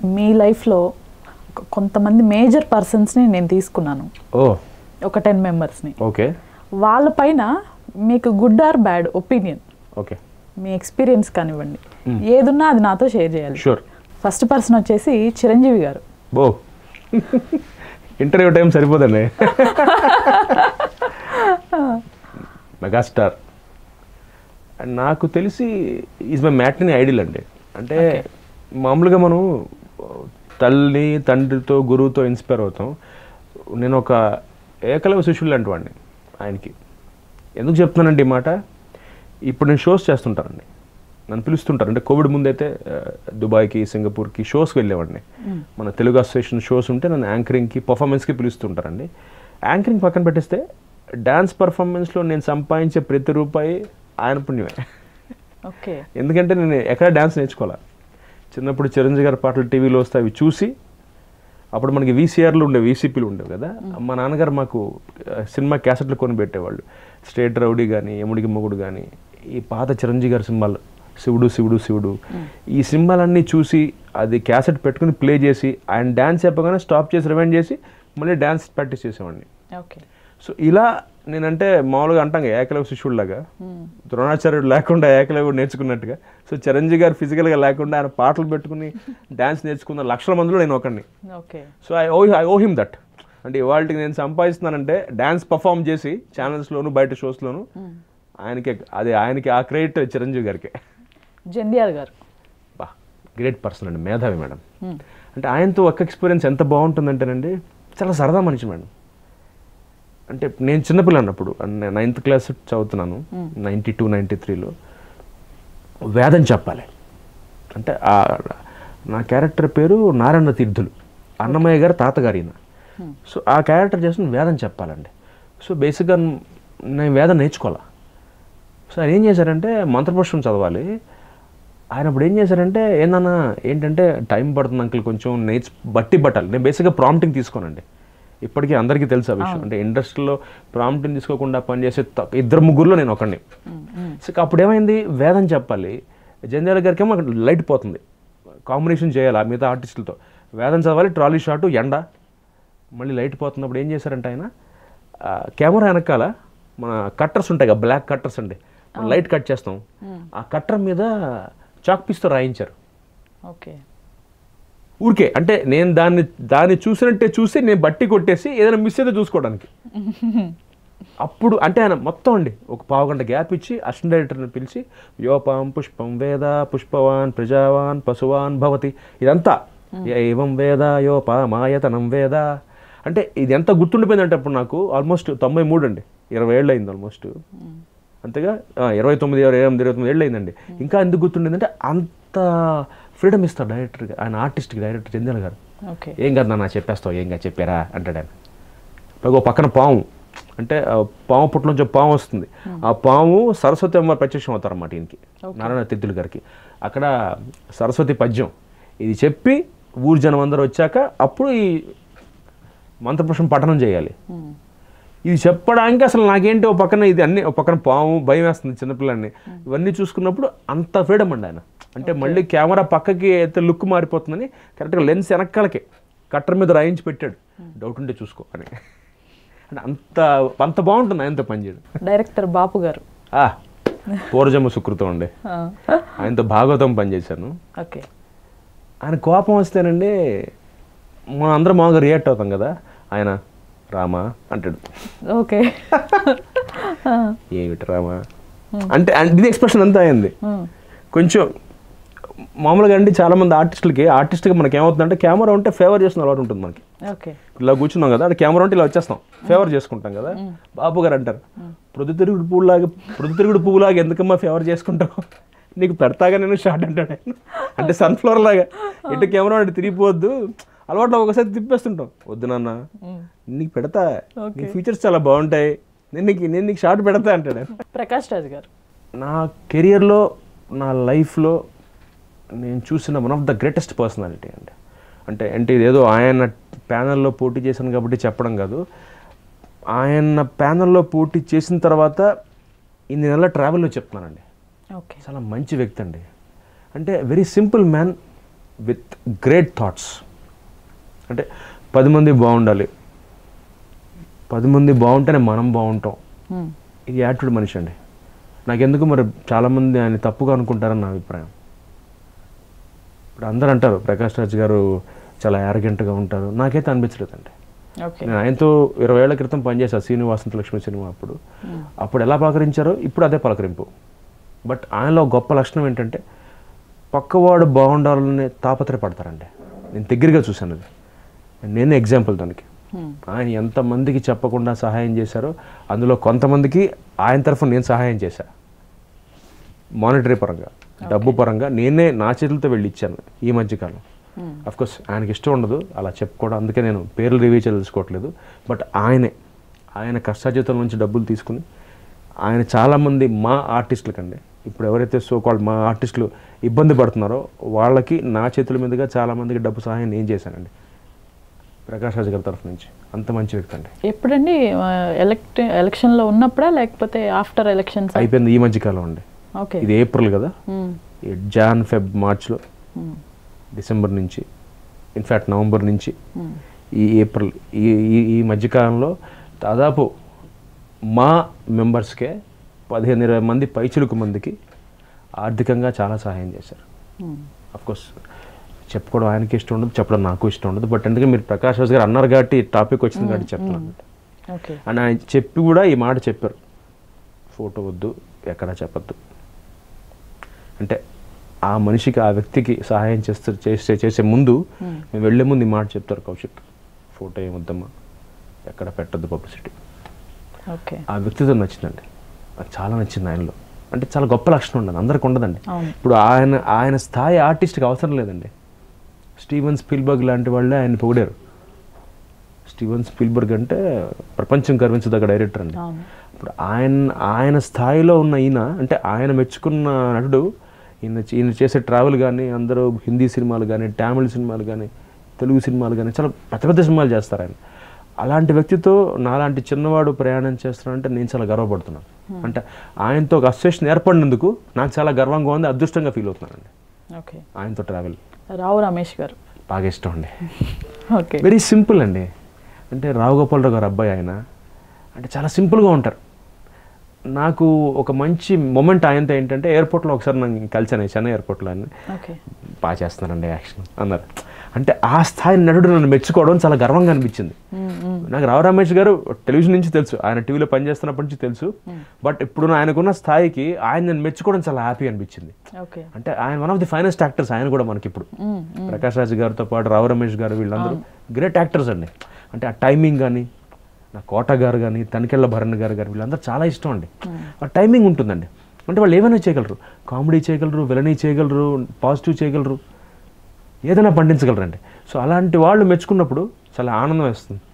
మీ లైఫ్లో కొ- కొంతమంది మేజర్ పర్సన్స్ని నేను తీసుకున్నాను ఓ ఒక టెన్ మెంబర్స్ని ఓకే వాళ్ళపైన మీకు good or bad opinion okay మీ ఎక్స్పీరియన్స్ కానివ్వండి ఏదున్నా అది నాతో షేర్ చేయాలి షూర్ ఫస్ట్ పర్సన్ వచ్చేసి చిరంజీవి గారు బో ఇంటర్వ్యూ టైం సరిపోదండి మెగాస్టార్ అండ్ నాకు తెలిసి ఈజ్ మై మ్యాట్ని ఐడియల్ అండి అంటే మామూలుగా మనం తల్లి తండ్రితో గురువుతో ఇన్స్పైర్ అవుతాం నేను ఒక ఏకలవ శిష్యుడు లాంటి వాడిని ఆయనకి ఎందుకు చెప్తున్నానండి ఈ మాట ఇప్పుడు నేను షోస్ చేస్తుంటానండి నన్ను పిలుస్తుంటారు అంటే కోవిడ్ ముందైతే ఆ, దుబాయ్కి సింగపూర్కి షోస్కి వెళ్ళేవాడిని మన తెలుగు అసోసియేషన్ షోస్ ఉంటే నన్ను యాంకరింగ్కి పర్ఫార్మెన్స్కి పిలుస్తుంటారండి యాంకరింగ్ పక్కన పెట్టేస్తే డ్యాన్స్ పర్ఫార్మెన్స్లో నేను సంపాదించే ప్రతి రూపాయి ఆయన పుణ్యమే ఓకే ఎందుకంటే నేను ఎక్కడ డ్యాన్స్ నేర్చుకోవాలి చిన్నప్పుడు చిరంజీవి గారి పాటలు టీవీలో వస్తే అవి చూసి అప్పుడు మనకి వీసీఆర్లు ఉండే వీసీపీలు ఉండేవి కదా మా నాన్నగారు మాకు ఆ, సినిమా క్యాసెట్లు కొని పెట్టేవాళ్ళు స్టేట్ రౌడీ కానీ యముడికి మొగుడు కానీ ఈ పాత చిరంజీవి గారి సినిమాలు శివుడు శివుడు శివుడు ఈ సినిమాలన్నీ చూసి అది క్యాసెట్ పెట్టుకుని ప్లే చేసి ఆయన డ్యాన్స్ చెప్పగానే స్టాప్ చేసి రివైండ్ చేసి మళ్ళీ డ్యాన్స్ ప్రాక్టీస్ చేసేవాడిని ఓకే సో ఇలా నేనంటే మామూలుగా అంటాం కదా, ఏకలవ్య శిష్యుడిలాగా ద్రోణాచార్యుడు లేకుండా ఏకలవ్యుడు నేర్చుకున్నట్టుగా సో చిరంజీవి గారు ఫిజికల్గా లేకుండా ఆయన పాటలు పెట్టుకుని డ్యాన్స్ నేర్చుకున్న లక్షల మందిలో నేను ఒకడిని okay so I owe I owe him that అంటే ఇవాళకి నేను సంపాదిస్తున్నానంటే డ్యాన్స్ పర్ఫామ్ చేసి ఛానల్స్లోను బయట షోస్లోను ఆయనకే అది ఆయనకి ఆ క్రెడిట్ చిరంజీవి గారికి జంధ్యాల్ గారు బా గ్రేట్ పర్సన్ అండి మేధావి మేడం అంటే ఆయనతో ఒక ఎక్స్పీరియన్స్ ఎంత బాగుంటుందంటేనండి చాలా సరదా మనిషి మేడం అంటే నేను చిన్నపిల్ల అన్నప్పుడు నైన్త్ క్లాస్ చదువుతున్నాను నైంటీ టూ నైంటీ త్రీలో వేదం చెప్పాలి అంటే ఆ నా క్యారెక్టర్ పేరు నారాయణ తీర్థులు అన్నమయ్య గారు తాతగారు ఈయన సో ఆ క్యారెక్టర్ చేసిన వేదం చెప్పాలండి సో బేసిక్గా నేను వేదం నేర్చుకోవాలా సో ఆయన ఏం చేశారంటే మంత్రపుష్పం చదవాలి ఆయన అప్పుడు ఏం చేశారంటే ఏందన్నా ఏంటంటే టైం పడుతుంది అంకుల్ కొంచెం నేర్చు బట్టి పట్టాలి నేను బేసిక్గా ప్రాంప్టింగ్ తీసుకోనండి ఇప్పటికీ అందరికీ తెలుసు ఆ విషయం అంటే ఇండస్ట్రీలో ప్రాంప్టింగ్ తీసుకోకుండా పనిచేసే త- ఇద్దరు ముగ్గురులో నేను ఒకడిని సో అప్పుడు ఏమైంది వేదం చెప్పాలి జంధ్యాల గారికి ఏమో లైట్ పోతుంది కాంబినేషన్ చేయాలి ఆ మిగతా ఆర్టిస్టులతో వేదం చదవాలి ట్రాలీ షాటు ఎండ మళ్ళీ లైట్ పోతున్నప్పుడు ఏం చేశారంటే ఆయన ఆ, కెమెరా వెనకాల మన కట్టర్స్ ఉంటాయి కదా బ్లాక్ కట్టర్స్ అండి మనం లైట్ కట్ చేస్తాం ఆ కట్టర్ మీద చాక్ పీస్తో రాయించారు ఓకే ఊరికే అంటే నేను దాన్ని దాన్ని చూసినట్టే చూసి నేను బట్టి కొట్టేసి ఏదైనా మిస్ అయితే చూసుకోవడానికి అప్పుడు అంటే ఆయన మొత్తం అండి ఒక పావు గంట గ్యాప్ ఇచ్చి అసిస్టెంట్ డైరెక్టర్ని పిలిచి యోపాం పుష్పం వేద పుష్పవాన్ ప్రజావాన్ పశువాన్ భవతి ఇదంతా ఏవం వేద యోప మాయతనం వేద అంటే ఇది ఎంత గుర్తుండిపోయిందంటే అప్పుడు నాకు ఆల్మోస్ట్ తొంభై మూడు అండి ఇరవై ఏళ్ళు అయింది ఆల్మోస్ట్ అంతేగా ఆ, ఇరవై తొమ్మిది ఇరవై ఎనిమిది ఇరవై తొమ్మిది ఏళ్ళు అయిందండి ఇంకా ఎందుకు గుర్తుండిందంటే అంత ఫ్రీడమ్ ఇస్తారు డైరెక్టర్గా ఆయన ఆర్టిస్ట్కి డైరెక్టర్ చంద్ర గారు ఓకే ఏం కాదు నాన్న చెప్పేస్తావు ఏం కాదు చెప్పారా అంటాడు ఆయన పైగా ఓ పక్కన పాము అంటే ఆ పాము పుట్ల నుంచి పాము వస్తుంది ఆ పాము సరస్వతి అమ్మ ప్రత్యక్షం అవుతారు అన్నమాట ఈయనకి నారాయణ తిద్దులు గారికి అక్కడ సరస్వతి పద్యం ఇది చెప్పి ఊరు జనం అందరూ వచ్చాక అప్పుడు ఈ మంత్రపుష్పం పఠనం చేయాలి ఇది చెప్పడానికి అసలు నాకేంటి ఓ పక్కన ఇది అన్ని ఓ పక్కన పాము భయం వేస్తుంది చిన్నపిల్లని ఇవన్నీ చూసుకున్నప్పుడు అంత ఫ్రీడమ్ అండి ఆయన అంటే మళ్ళీ కెమెరా పక్కకి అయితే లుక్ మారిపోతుందని కరెక్ట్గా లెన్స్ వెనకాలకే కట్టర్ మీద రాయించి పెట్టాడు డౌట్ ఉంటే చూసుకో అని అంటే అంత అంత బాగుంటుంది ఆయనతో పనిచేయడం డైరెక్టర్ బాపు గారు ఆ, పూర్వజన్మ సుకృతం అండి ఆ, ఆయనతో భాగవతం పనిచేశాను ఓకే ఆయన కోపం వస్తేనండి మనం అందరం మామూలుగా రియాక్ట్ అవుతాం కదా ఆయన రామా అంటాడు ఓకే ఏమిటి రామా అంటే అంటే ఇది ఎక్స్ప్రెషన్ అంతా అయింది ఉమ్, కొంచెం మామూలుగా అండి చాలా మంది ఆర్టిస్టులకి ఆర్టిస్ట్గా మనకి ఏమవుతుందంటే కెమెరా ఉంటే ఫేవర్ చేసిన అలవాటు ఉంటుంది మనకి ఓకే ఇలా కూర్చున్నాం కదా అంటే కెమెరా ఉంటే ఇలా వచ్చేస్తాం ఫేవర్ చేసుకుంటాం కదా బాబు గారు అంటారు ప్రొద్దుతిరుగుడు పువ్వులాగా ప్రొద్దుతిరుగుడు పువ్వులాగా ఎందుకమ్మా ఫేవర్ చేసుకుంటావు నీకు పెడతాగా నేను షార్ట్ అంటాడు ఆయన. అంటే సన్ఫ్లవర్ లాగా ఎటు కెమెరా అంటే తిరిగిపోవద్దు అలవాట్లో ఒకసారి తిప్పేస్తుంటాం వద్దు నాన్న నీకు పెడతా నీ ఫీచర్స్ చాలా బాగుంటాయి నేను నీకు నేను నీకు షార్ట్ పెడతా అంటాడు ఆయన. ప్రకాష్ రాజ్ గారు నా కెరియర్లో నా లైఫ్లో నేను చూసిన one of the greatest personality అండి అంటే అంటే ఇదేదో ఆయన ప్యానల్లో పోటీ చేశాను కాబట్టి చెప్పడం కాదు ఆయన ప్యానల్లో పోటీ చేసిన తర్వాత ఇన్ని నెలల ట్రావెల్లో చెప్తున్నానండి ఓకే చాలా మంచి వ్యక్తి అండి అంటే very simple man with great thoughts అంటే పది మంది బాగుండాలి పది మంది బాగుంటేనే మనం బాగుంటాం మ్మ్. ఇది యాటిట్యూడ్ మనిషి అండి నాకెందుకు మరి చాలామంది ఆయన తప్పుగా అనుకుంటారని నా అభిప్రాయం ఇప్పుడు అందరూ అంటారు ప్రకాష్ రాజ్ గారు చాలా యారగెంట్గా ఉంటారు నాకైతే అనిపించలేదండి ఓకే నేను ఆయనతో ఇరవై ఏళ్ల క్రితం పనిచేశాను శ్రీను వసంత లక్ష్మి సినిమా అప్పుడు అప్పుడు ఎలా పలకరించారో ఇప్పుడు అదే పలకరింపు బట్ ఆయనలో గొప్ప లక్షణం ఏంటంటే పక్కవాడు బాగుండాలని తాపత్రయపడతారండి నేను దగ్గరగా చూశాను అది నేనే ఎగ్జాంపుల్ దానికి మ్మ్. ఆయన ఎంతమందికి చెప్పకుండా సహాయం చేశారో అందులో కొంతమందికి ఆయన తరఫున నేను సహాయం చేశా మానిటరీ పరంగా డబ్బు పరంగా నేనే నా చేతులతో వెళ్ళి ఇచ్చాను ఈ మధ్యకాలం మ్మ్. అఫ్ కోర్స్ ఆయనకి ఇష్టం ఉండదు అలా చెప్పుకోవడం అందుకే నేను పేర్లు రివ్యూ తెలుసుకోవట్లేదు బట్ ఆయనే ఆయన కష్టాజీతం నుంచి డబ్బులు తీసుకుని ఆయన చాలామంది మా ఆర్టిస్టులకండి ఇప్పుడు ఎవరైతే సో కాల్డ్ మా ఆర్టిస్టులు ఇబ్బంది పడుతున్నారో వాళ్ళకి నా చేతుల మీదుగా చాలామందికి డబ్బు సహాయం నేను చేశానండి ప్రకాష్ రాజ్ గారి తరఫు నుంచి అంత మంచి వ్యక్తి అండి ఎప్పుడండి ఆ, ఎలక్ట్ ఎలక్షన్లో ఉన్నప్పుడా లేకపోతే ఆఫ్టర్ ఎలక్షన్స్ అయిపోయింది ఈ మధ్యకాలం అండి ఓకే ఇది ఏప్రిల్ కదా మ్మ్. ఈ జాన్ ఫెబ్ మార్చ్లో మ్మ్. డిసెంబర్ నుంచి ఇన్ఫ్యాక్ట్ నవంబర్ నుంచి మ్మ్. ఈ ఏప్రిల్ ఈ ఈ- ఈ మధ్యకాలంలో దాదాపు మా మెంబర్స్కే పదిహేను ఇరవై మంది పైచులకు మందికి ఆర్థికంగా చాలా సహాయం చేశారు మ్మ్. కోర్స్ చెప్పుకోవడం ఆయనకి ఇష్టం ఉండదు చెప్పడం నాకు ఇష్టం ఉండదు బట్ ఎందుకంటే మీరు ప్రకాష్ రాజ్ గారు అన్నారు కాబట్టి టాపిక్ వచ్చింది కాబట్టి చెప్తున్నాను ఓకే అండ్ ఆయన చెప్పి కూడా ఈ మాట చెప్పారు ఫోటో వద్దు ఎక్కడా చెప్పద్దు అంటే ఆ మనిషికి ఆ వ్యక్తికి సహాయం చేస్తే చేసే చేసే ముందు Hmm. మేము వెళ్ళే ముందు ఈ మాట చెప్తారు కౌశిక్ ఫోటో ఏమొద్దమ్మా ఎక్కడ పెట్టద్దు పబ్లిసిటీ ఓకే ఆ వ్యక్తితో నచ్చిందండి నాకు చాలా నచ్చింది ఆయనలో అంటే చాలా గొప్ప లక్షణం ఉండదు అందరికి ఉండదండి అవును ఇప్పుడు ఆయన ఆయన స్థాయి ఆర్టిస్ట్కి అవసరం లేదండి స్టీవెన్ స్పీల్బర్గ్ లాంటి వాళ్ళే ఆయన పొగిడారు స్టీవెన్ స్పీల్బర్గ్ అంటే ప్రపంచం గర్వించదగ్గ డైరెక్టర్ అండి అవును ఇప్పుడు ఆయన ఆయన స్థాయిలో ఉన్న ఈయన అంటే ఆయన మెచ్చుకున్న నటుడు ఈయన ఈయన చేసే ట్రావెల్ కానీ అందరూ హిందీ సినిమాలు కానీ తమిళ సినిమాలు కానీ తెలుగు సినిమాలు కానీ చాలా పెద్ద పెద్ద సినిమాలు చేస్తారు ఆయన అలాంటి వ్యక్తితో నాలాంటి చిన్నవాడు ప్రయాణం చేస్తున్నానంటే నేను చాలా గర్వపడుతున్నాను అంటే ఆయనతో ఒక అసోసియేషన్ ఏర్పడినందుకు నాకు చాలా గర్వంగా ఉంది అదృష్టంగా ఫీల్ అవుతున్నానండి ఓకే ఆయనతో ట్రావెల్ రావు రమేష్ గారు బాగా ఇష్టం అండి ఓకే వెరీ సింపుల్ అండి అంటే రావు గోపాలరావు గారు అబ్బాయి ఆయన అంటే చాలా సింపుల్గా ఉంటారు నాకు ఒక మంచి మొమెంట్ ఆయనతో ఏంటంటే ఎయిర్పోర్ట్లో ఒకసారి నేను కలిసాను చెన్నై ఎయిర్పోర్ట్లో అని ఓకే బాగా చేస్తున్నారండి యాక్షన్ అన్నారు అంటే ఆ స్థాయి నటుడు నన్ను మెచ్చుకోవడం చాలా గర్వంగా అనిపించింది మ్మ్, మ్మ్. నాకు రావు రమేష్ గారు టెలివిజన్ నుంచి తెలుసు ఆయన టీవీలో పనిచేస్తున్నప్పటి నుంచి తెలుసు బట్ ఇప్పుడు ఆయనకున్న స్థాయికి ఆయన నన్ను మెచ్చుకోవడం చాలా హ్యాపీ అనిపించింది ఓకే అంటే ఆయన one of the finest actors ఆయన కూడా మనకి ఇప్పుడు మ్మ్, మ్మ్. ప్రకాష్ రాజ్ గారితో పాటు రావు రమేష్ గారు వీళ్ళందరూ గ్రేట్ యాక్టర్స్ అండి అంటే ఆ టైమింగ్ కానీ నా కోట గారు కానీ తనికెళ్ళ భరణ్ గారు గారు వీళ్ళందరూ చాలా ఇష్టం అండి ఆ టైమింగ్ ఉంటుందండి అంటే వాళ్ళు ఏమైనా చేయగలరు కామెడీ చేయగలరు విలనీ చేయగలరు పాజిటివ్ చేయగలరు ఏదైనా పండించగలరండి సో అలాంటి వాళ్ళు మెచ్చుకున్నప్పుడు చాలా ఆనందం వేస్తుంది